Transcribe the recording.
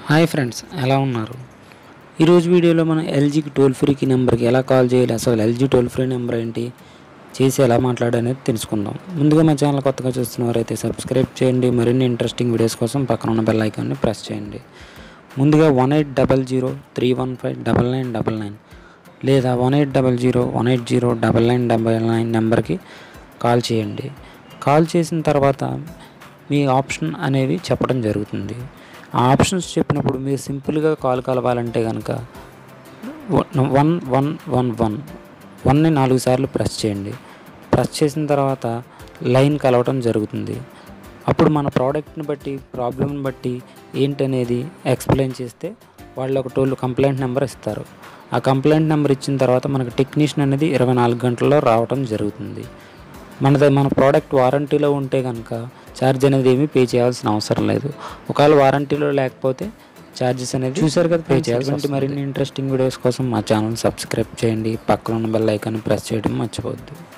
hi friends ఎలా ఉన్నారు ఈరోజు వీడియోలో మనం ఎల్జీకి టోల్ ఫ్రీకి నెంబర్కి ఎలా కాల్ చేయాలి అసలు ఎల్జీ టోల్ ఫ్రీ నెంబర్ ఏంటి చేసి ఎలా మాట్లాడనేది తెలుసుకుందాం ముందుగా మా ఛానల్ కొత్తగా చూస్తున్నవారైతే సబ్స్క్రైబ్ చేయండి మరిన్ని ఇంట్రెస్టింగ్ వీడియోస్ కోసం పక్కన ఉన్న బెల్ ఐకాన్ని ప్రెస్ చేయండి ముందుగా one eight double zero three one five double nine double nine లేదా one eight double zero one eight zero double nine double nine నెంబర్కి కాల్ చేయండి కాల్ చేసిన తర్వాత మీ ఆప్షన్ అనేవి చెప్పడం జరుగుతుంది ఆ ఆప్షన్స్ చెప్పినప్పుడు మీరు సింపుల్గా కాల్ కలవాలంటే కనుక వన్ వన్ వన్ వన్ వన్ని నాలుగు సార్లు ప్రెస్ చేయండి ప్రెస్ చేసిన తర్వాత లైన్ కలవటం జరుగుతుంది అప్పుడు మన ప్రోడక్ట్ని బట్టి ప్రాబ్లమ్ని బట్టి ఏంటనేది ఎక్స్ప్లెయిన్ చేస్తే వాళ్ళు ఒక టోల్ కంప్లైంట్ నెంబర్ ఇస్తారు ఆ కంప్లైంట్ నెంబర్ ఇచ్చిన తర్వాత మనకు టెక్నీషియన్ అనేది ఇరవై నాలుగు గంటల్లో రావటం జరుగుతుంది మనది మన ప్రోడక్ట్ వారంటీలో ఉంటే కనుక ఛార్జ్ అనేది ఏమీ పే చేయాల్సిన అవసరం లేదు ఒకవేళ వారంటీలో లేకపోతే ఛార్జెస్ అనేది చూసారు కదా పే చేయాల్సి మరిన్ని ఇంట్రెస్టింగ్ వీడియోస్ కోసం మా ఛానల్ సబ్స్క్రైబ్ చేయండి పక్కన ఉన్న బెల్ ఐకాన్ ప్రెస్ చేయడం మర్చిపోవద్దు